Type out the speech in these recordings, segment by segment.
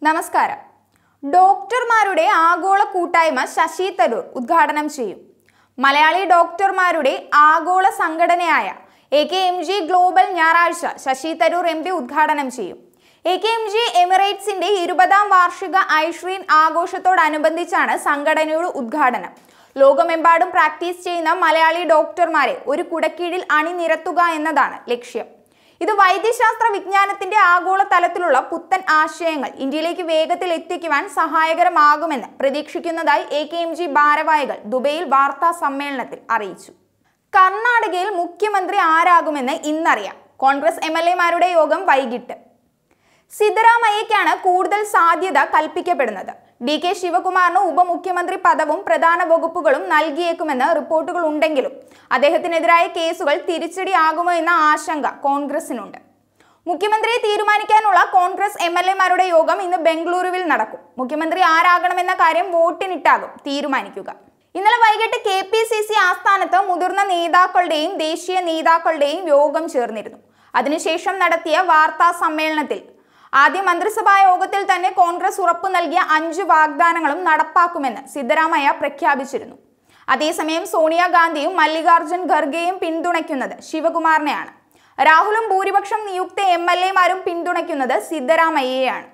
നമസ്കാരം ഡോക്ടർമാരുടെ ആഗോള കൂട്ടായ്മ ശശി തരൂർ ഉദ്ഘാടനം ചെയ്യും മലയാളി ഡോക്ടർമാരുടെ ആഗോള സംഘടനയായ A K M G global ഞായറാഴ്ച ശശി തരൂർ എം പി ഉദ്ഘാടനം ചെയ്യും എ കെ എം ജി എമിറേറ്റ്സിന്റെ ഇരുപതാം വാർഷിക ഐഷ്രീൻ ആഘോഷത്തോടനുബന്ധിച്ചാണ് സംഘടനയുടെ ഉദ്ഘാടനം ലോകമെമ്പാടും പ്രാക്ടീസ് ചെയ്യുന്ന മലയാളി ഡോക്ടർമാരെ ഒരു കുടക്കീഴിൽ അണിനിരത്തുക എന്നതാണ് ലക്ഷ്യം ഇത് വൈദ്യശാസ്ത്ര വിജ്ഞാനത്തിന്റെ ആഗോള തലത്തിലുള്ള പുത്തൻ ആശയങ്ങൾ ഇന്ത്യയിലേക്ക് വേഗത്തിൽ എത്തിക്കുവാൻ സഹായകരമാകുമെന്ന് പ്രതീക്ഷിക്കുന്നതായി എ കെ എം ജി ഭാരവാഹികൾ ദുബൈയിൽ വാർത്താ സമ്മേളനത്തിൽ അറിയിച്ചു കർണാടകയിൽ മുഖ്യമന്ത്രി ആരാകുമെന്ന് ഇന്നറിയാം കോൺഗ്രസ് എം എൽ എമാരുടെ യോഗം വൈകിട്ട് സിദ്ധരാമയ്യയ്ക്കാണ് കൂടുതൽ സാധ്യത കൽപ്പിക്കപ്പെടുന്നത് ഡി കെ ശിവകുമാറിന് ഉപമുഖ്യമന്ത്രി പദവും പ്രധാന വകുപ്പുകളും നൽകിയേക്കുമെന്ന് റിപ്പോർട്ടുകൾ ഉണ്ടെങ്കിലും അദ്ദേഹത്തിനെതിരായ കേസുകൾ തിരിച്ചടിയാകുമോ എന്ന ആശങ്ക കോൺഗ്രസിനുണ്ട് മുഖ്യമന്ത്രിയെ തീരുമാനിക്കാനുള്ള കോൺഗ്രസ് എം എൽ എമാരുടെ യോഗം ഇന്ന് ബംഗളൂരുവിൽ നടക്കും മുഖ്യമന്ത്രി ആരാകണമെന്ന കാര്യം വോട്ടിനിട്ടാകും തീരുമാനിക്കുക ഇന്നലെ വൈകിട്ട് കെ പി സി സി ആസ്ഥാനത്ത് മുതിർന്ന നേതാക്കളുടെയും ദേശീയ നേതാക്കളുടെയും യോഗം ചേർന്നിരുന്നു അതിനുശേഷം നടത്തിയ വാർത്താ സമ്മേളനത്തിൽ ആദ്യ മന്ത്രിസഭാ യോഗത്തിൽ തന്നെ കോൺഗ്രസ് ഉറപ്പു നൽകിയ അഞ്ച് വാഗ്ദാനങ്ങളും നടപ്പാക്കുമെന്ന് സിദ്ധരാമയ്യ പ്രഖ്യാപിച്ചിരുന്നു അതേസമയം സോണിയാഗാന്ധിയും മല്ലികാർജുൻ ഖർഗെയും പിന്തുണയ്ക്കുന്നത് ശിവകുമാറിനെയാണ് രാഹുലും ഭൂരിപക്ഷം നിയുക്ത എം എൽ എമാരും പിന്തുണയ്ക്കുന്നത് സിദ്ധരാമയ്യയാണ്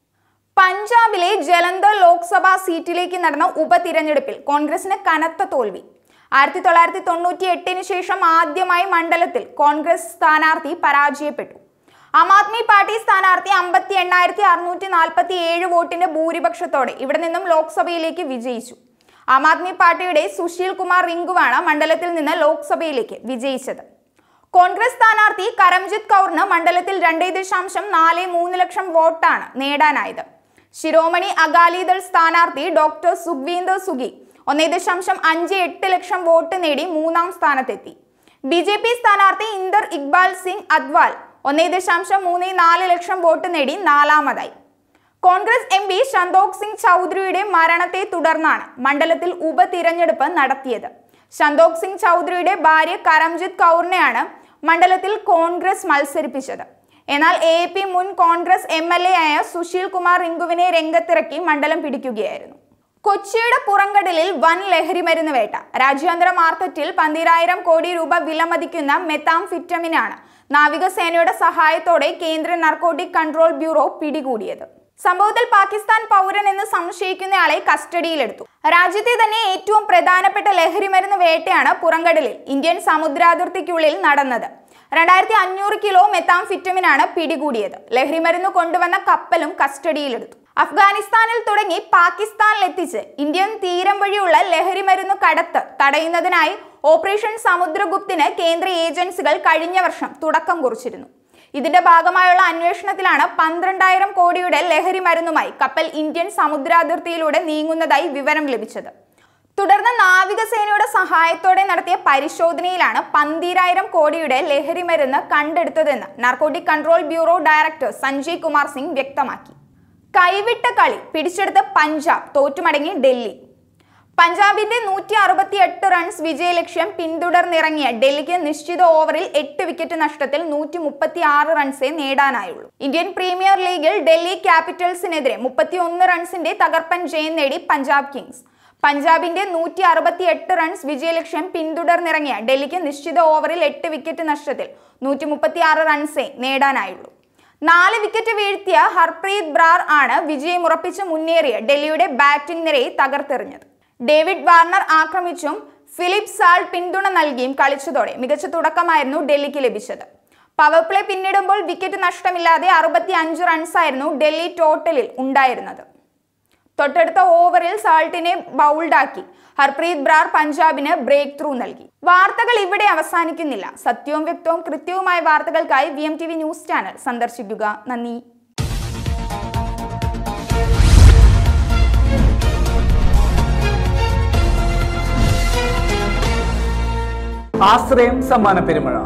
പഞ്ചാബിലെ ജലന്ധർ ലോക്സഭാ സീറ്റിലേക്ക് നടന്ന ഉപതിരഞ്ഞെടുപ്പിൽ കോൺഗ്രസിന് കനത്ത തോൽവി ആയിരത്തി തൊള്ളായിരത്തി തൊണ്ണൂറ്റി എട്ടിന് ശേഷം ആദ്യമായി മണ്ഡലത്തിൽ കോൺഗ്രസ് സ്ഥാനാർത്ഥി പരാജയപ്പെട്ടു ആം ആദ്മി പാർട്ടി സ്ഥാനാർത്ഥി അമ്പത്തി എണ്ണായിരത്തി അറുന്നൂറ്റി നാൽപ്പത്തി ഏഴ് വോട്ടിന്റെ ഭൂരിപക്ഷത്തോടെ ഇവിടെ നിന്നും ലോക്സഭയിലേക്ക് വിജയിച്ചു ആം ആദ്മി പാർട്ടിയുടെ സുശീൽ കുമാർ റിങ്കുവാണ് മണ്ഡലത്തിൽ നിന്ന് ലോക്സഭയിലേക്ക് വിജയിച്ചത് കോൺഗ്രസ് സ്ഥാനാർത്ഥി കരംജിത് കൗറിന് മണ്ഡലത്തിൽ രണ്ടേ ദശാംശം നാല് മൂന്ന് ലക്ഷം വോട്ടാണ് നേടാനായത് ശിരോമണി അകാലിദൾ സ്ഥാനാർത്ഥി ഡോക്ടർ സുഖ്വീന്ദർ സുഖി ഒന്നേ ദശാംശം അഞ്ച് എട്ട് ലക്ഷം വോട്ട് നേടി മൂന്നാം സ്ഥാനത്തെത്തി ബി ജെ പി സ്ഥാനാർത്ഥി ഇന്ദർ ഇക്ബാൽ സിംഗ് അദ്വാൽ ഒന്നേ ദശാംശം മൂന്ന് നാല് ലക്ഷം വോട്ട് നേടി നാലാമതായി Congress M P Santokh Singh ചൗധരിയുടെ മരണത്തെ തുടർന്നാണ് മണ്ഡലത്തിൽ ഉപതിരഞ്ഞെടുപ്പ് നടത്തിയത് സന്തോക് സിംഗ് ചൗധരിയുടെ ഭാര്യ കരംജിത് കൗറിനെയാണ് മണ്ഡലത്തിൽ കോൺഗ്രസ് മത്സരിപ്പിച്ചത് എന്നാൽ എ പി മുൻ കോൺഗ്രസ് എം എൽ എ ആയ സുശീൽ കുമാർ റിങ്കുവിനെ രംഗത്തിറക്കി മണ്ഡലം പിടിക്കുകയായിരുന്നു കൊച്ചിയുടെ പുറംകടലിൽ വൻ ലഹരി മരുന്ന് വേട്ട രാജ്യാന്തര മാർക്കറ്റിൽ പന്തിരായിരം കോടി രൂപ വിലമതിക്കുന്ന മെത്താംഫിറ്റമിനാണ് നാവികസേനയുടെ സഹായത്തോടെ കേന്ദ്ര നർക്കോട്ടിക് കൺട്രോൾ ബ്യൂറോ പിടികൂടിയത് സംഭവത്തിൽ പാകിസ്ഥാൻ പൗരൻ എന്ന് സംശയിക്കുന്നയാളെ കസ്റ്റഡിയിലെടുത്തു രാജ്യത്തെ തന്നെ ഏറ്റവും പ്രധാനപ്പെട്ട ലഹരി മരുന്ന് വേട്ടയാണ് പുറംകടലിൽ ഇന്ത്യൻ സമുദ്രാതിർത്തിക്കുള്ളിൽ നടന്നത് രണ്ടായിരത്തി അഞ്ഞൂറ് കിലോ മെത്താംഫിറ്റമിനാണ് പിടികൂടിയത് ലഹരി മരുന്ന് കൊണ്ടുവന്ന കപ്പലും കസ്റ്റഡിയിലെടുത്തു അഫ്ഗാനിസ്ഥാനിൽ തുടങ്ങി പാകിസ്ഥാനിലെത്തിച്ച് ഇന്ത്യൻ തീരം വഴിയുള്ള ലഹരി മരുന്ന് കടത്ത് തടയുന്നതിനായി ഓപ്പറേഷൻ സമുദ്രഗുപ്തിന് കേന്ദ്ര ഏജൻസികൾ കഴിഞ്ഞ വർഷം തുടക്കം കുറിച്ചിരുന്നു ഇതിന്റെ ഭാഗമായുള്ള അന്വേഷണത്തിലാണ് പന്ത്രണ്ടായിരം കോടിയുടെ ലഹരി മരുന്നുമായി കപ്പൽ ഇന്ത്യൻ സമുദ്രാതിർത്തിയിലൂടെ നീങ്ങുന്നതായി വിവരം ലഭിച്ചത് തുടർന്ന് നാവികസേനയുടെ സഹായത്തോടെ നടത്തിയ പരിശോധനയിലാണ് പന്തീരായിരം കോടിയുടെ ലഹരി മരുന്ന് കണ്ടെടുത്തതെന്ന് narcotic control bureau director Sanjay Kumar Singh വ്യക്തമാക്കി കൈവിട്ട കളി പിടിച്ചെടുത്ത പഞ്ചാബ് തോറ്റുമടങ്ങി ഡൽഹി പഞ്ചാബിന്റെ നൂറ്റി അറുപത്തി എട്ട് റൺസ് വിജയലക്ഷ്യം പിന്തുടർന്നിറങ്ങിയ ഡൽഹിക്ക് നിശ്ചിത ഓവറിൽ എട്ട് വിക്കറ്റ് നഷ്ടത്തിൽ നൂറ്റി മുപ്പത്തി ആറ് റൺസേ നേടാനായുള്ളൂ ഇന്ത്യൻ പ്രീമിയർ ലീഗിൽ ഡൽഹി ക്യാപിറ്റൽസിനെതിരെ മുപ്പത്തി ഒന്ന് റൺസിന്റെ തകർപ്പൻ ജയം നേടി പഞ്ചാബ് കിങ്സ് പഞ്ചാബിന്റെ നൂറ്റി അറുപത്തി എട്ട് റൺസ് വിജയലക്ഷ്യം പിന്തുടർന്നിറങ്ങിയ ഡൽഹിക്ക് നിശ്ചിത ഓവറിൽ എട്ട് വിക്കറ്റ് നഷ്ടത്തിൽ നൂറ്റി മുപ്പത്തി ആറ് റൺസേ നേടാനായുള്ളൂ നാല് വിക്കറ്റ് വീഴ്ത്തിയ ഹർപ്രീത് ബ്രാർ ആണ് വിജയമുറപ്പിച്ച് മുന്നേറിയ ഡൽഹിയുടെ ബാറ്റിംഗ് നിരയെ തകർത്തെറിഞ്ഞത് ഡേവിഡ് വാർണർ ആക്രമിച്ചും ഫിലിപ്പ് സാൾ പിന്തുണ നൽകിയും കളിച്ചതോടെ മികച്ച തുടക്കമായിരുന്നു ഡൽഹിക്ക് ലഭിച്ചത് പവർ പ്ലേ പിന്നിടുമ്പോൾ വിക്കറ്റ് നഷ്ടമില്ലാതെ അറുപത്തി അഞ്ച് റൺസായിരുന്നു ഡൽഹി ടോട്ടലിൽ ഉണ്ടായിരുന്നത് തൊട്ടടുത്ത ഓവറിൽ സാൾട്ടിനെ ബൗൾഡാക്കി ഹർപ്രീത് ബ്രാർ പഞ്ചാബിന് ബ്രേക്ക് ത്രൂ നൽകി വാർത്തകൾ ഇവിടെ അവസാനിക്കുന്നില്ല സത്യവും വ്യക്തവും കൃത്യവുമായ വാർത്തകൾക്കായി V M T V news channel സന്ദർശിക്കുക നന്ദി ആശ്രയം സമ്മാന പെരുമഴ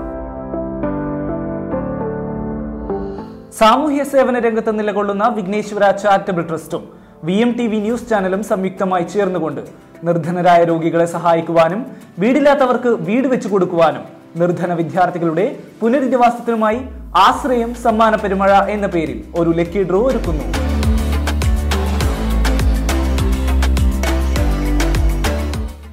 സാമൂഹ്യ സേവന രംഗത്ത് നിലകൊള്ളുന്ന വിഘ്നേശ്വര ചാരിറ്റബിൾ ട്രസ്റ്റും V M T V news ചാനലും സംയുക്തമായി ചേർന്നുകൊണ്ട് നിർധനരായ രോഗികളെ സഹായിക്കുവാനും വീടില്ലാത്തവർക്ക് വീട് വെച്ചു കൊടുക്കുവാനും നിർധന വിദ്യാർത്ഥികളുടെ പുനരധിവാസത്തിനുമായി ആശ്രയം സമ്മാന പെരുമഴ എന്ന പേരിൽ ഒരു ലക്കി ഡ്രോ ഒരുക്കുന്നു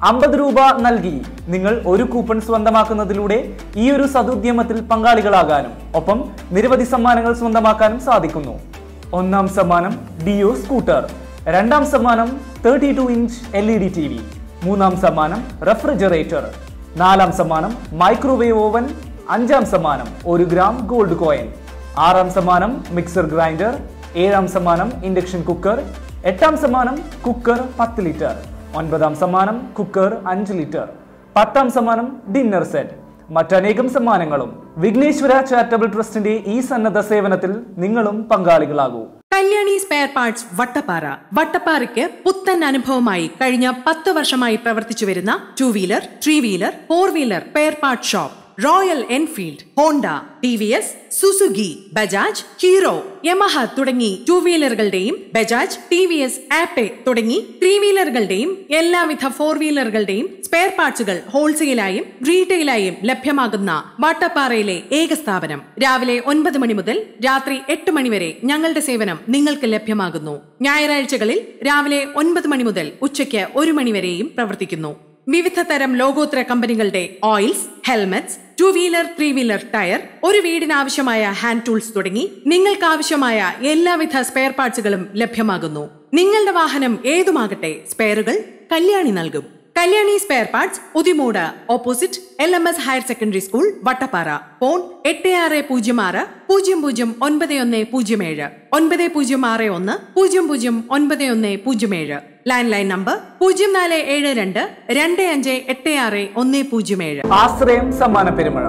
അമ്പത് രൂപ നൽകി നിങ്ങൾ ഒരു കൂപ്പൺ സ്വന്തമാക്കുന്നതിലൂടെ ഈ ഒരു സതുദ്യമത്തിൽ പങ്കാളികളാകാനും ഒപ്പം നിരവധി സമ്മാനങ്ങൾ സ്വന്തമാക്കാനും സാധിക്കുന്നു ഒന്നാം സമ്മാനം ഡിയോ സ്കൂട്ടർ രണ്ടാം സമ്മാനം thirty two inch L E D T V മൂന്നാം സമ്മാനം റെഫ്രിജറേറ്റർ നാലാം സമ്മാനം മൈക്രോവേവ് ഓവൻ അഞ്ചാം സമ്മാനം ഒരു ഗ്രാം ഗോൾഡ് കോയിൻ ആറാം സമ്മാനം മിക്സർ ഗ്രൈൻഡർ ഏഴാം സമ്മാനം ഇൻഡക്ഷൻ കുക്കർ എട്ടാം സമ്മാനം കുക്കർ പത്ത് ലിറ്റർ ഒൻപതാം സമ്മാനം കുക്കർ അഞ്ച് ലിറ്റർ പത്താം സമ്മാനം ഡിന്നർ സെറ്റ് മറ്റനേകം സമ്മാനങ്ങളും വിഘ്നേശ്വര ചാരിറ്റബിൾ ട്രസ്റ്റിന്റെ ഈ സന്നദ്ധ സേവനത്തിൽ നിങ്ങളും പങ്കാളികളാകൂ കല്യാണി സ്പെയർ പാർട്സ് വട്ടപ്പാറ വട്ടപ്പാറയ്ക്ക് പുത്തൻ അനുഭവമായി കഴിഞ്ഞ പത്ത് വർഷമായി പ്രവർത്തിച്ചു വരുന്ന two wheeler three wheeler four wheeler spare part shop Royal Enfield Honda T V S Suzuki Bajaj Hero Yamaha തുടങ്ങി ടു വീലറുകളുടെയും Bajaj T V S Ape തുടങ്ങി ത്രീ വീലറുകളുടെയും എല്ലാവിധ ഫോർ വീലറുകളുടെയും സ്പെയർ പാർട്സുകൾ ഹോൾസെയിലായും റീറ്റെയിലായും ലഭ്യമാകുന്ന വാട്ടപ്പാറയിലെ ഏക സ്ഥാപനം രാവിലെ ഒൻപത് മണി മുതൽ രാത്രി എട്ട് മണി വരെ ഞങ്ങളുടെ സേവനം നിങ്ങൾക്ക് ലഭ്യമാകുന്നു ഞായറാഴ്ചകളിൽ രാവിലെ ഒൻപത് മണി മുതൽ ഉച്ചയ്ക്ക് ഒരു മണി വരെയും പ്രവർത്തിക്കുന്നു വിവിധ തരം ലോകോത്തര കമ്പനികളുടെ oils helmets two wheeler three wheeler tyre ഒരു വീടിന് ആവശ്യമായ ഹാൻഡ് ടൂൾസ് തുടങ്ങി നിങ്ങൾക്ക് ആവശ്യമായ എല്ലാവിധ സ്പെയർ പാർട്സുകളും ലഭ്യമാകുന്നു നിങ്ങളുടെ വാഹനം ഏതുമാകട്ടെ സ്പെയറുകൾ കല്യാണി നൽകും Kalyani spare parts Udimoodu opposite L M S higher secondary school Vattappara phone എട്ട് ആറ് പൂജ്യം ആറ് പൂജ്യം പൂജ്യം ഒൻപത് ഒന്ന് പൂജ്യം ഏഴ് ഒൻപത് പൂജ്യം ആറ് ഒന്ന് പൂജ്യം പൂജ്യം ഒൻപത് ഒന്ന് പൂജ്യം ഏഴ് ലാൻഡ് ലൈൻ നമ്പർ പൂജ്യം നാല് ഏഴ് രണ്ട് രണ്ട് അഞ്ച് എട്ട് ആറ് ഒന്ന് പൂജ്യം ഏഴ് ആശ്രയം സമ്മാന പെരുമഴ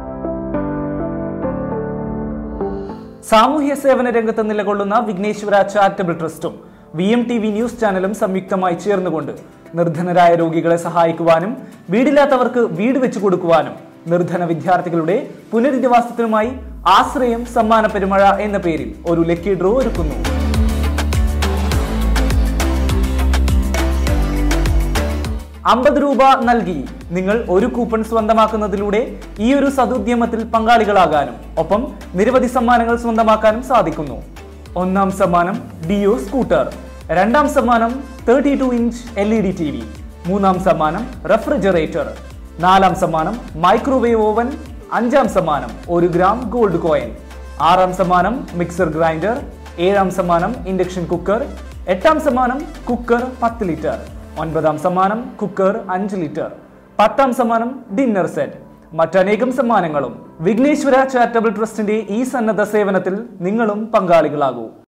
സാമൂഹ്യ സേവന രംഗത്ത് നിലകൊള്ളുന്ന വിഘ്നേശ്വര ചാരിറ്റബിൾ ട്രസ്റ്റും V M T V news ചാനലും സംയുക്തമായി ചേർന്നുകൊണ്ട് നിർധനരായ രോഗികളെ സഹായിക്കുവാനും വീടില്ലാത്തവർക്ക് വീട് വെച്ചു കൊടുക്കുവാനും നിർധന വിദ്യാർത്ഥികളുടെ പുനരധിവാസത്തിനുമായി ആശ്രയം സമ്മാന പെരുമഴ എന്ന പേരിൽ ഒരു ലക്കി ഡ്രോ ഒരുക്കുന്നു അമ്പത് രൂപ നൽകി നിങ്ങൾ ഒരു കൂപ്പൺ സ്വന്തമാക്കുന്നതിലൂടെ ഈ ഒരു സതുദ്യമത്തിൽ പങ്കാളികളാകാനും ഒപ്പം നിരവധി സമ്മാനങ്ങൾ സ്വന്തമാക്കാനും സാധിക്കുന്നു ഒന്നാം സമ്മാനം ഡിയോ സ്കൂട്ടർ രണ്ടാം സമ്മാനം thirty two inch L E D T V മൂന്നാം സമ്മാനം റെഫ്രിജറേറ്റർ നാലാം സമ്മാനം മൈക്രോവേവ് ഓവൻ അഞ്ചാം സമ്മാനം ഒരു ഗ്രാം ഗോൾഡ് കോയിൻ ആറാം സമ്മാനം മിക്സർ ഗ്രൈൻഡർ ഏഴാം സമ്മാനം ഇൻഡക്ഷൻ കുക്കർ എട്ടാം സമ്മാനം കുക്കർ പത്ത് ലിറ്റർ ഒൻപതാം സമ്മാനം കുക്കർ അഞ്ച് ലിറ്റർ പത്താം സമ്മാനം ഡിന്നർ സെറ്റ് മറ്റനേകം സമ്മാനങ്ങളും വിഘ്നേശ്വര ചാരിറ്റബിൾ ട്രസ്റ്റിന്റെ ഈ സന്നദ്ധ സേവനത്തിൽ നിങ്ങളും പങ്കാളികളാകൂ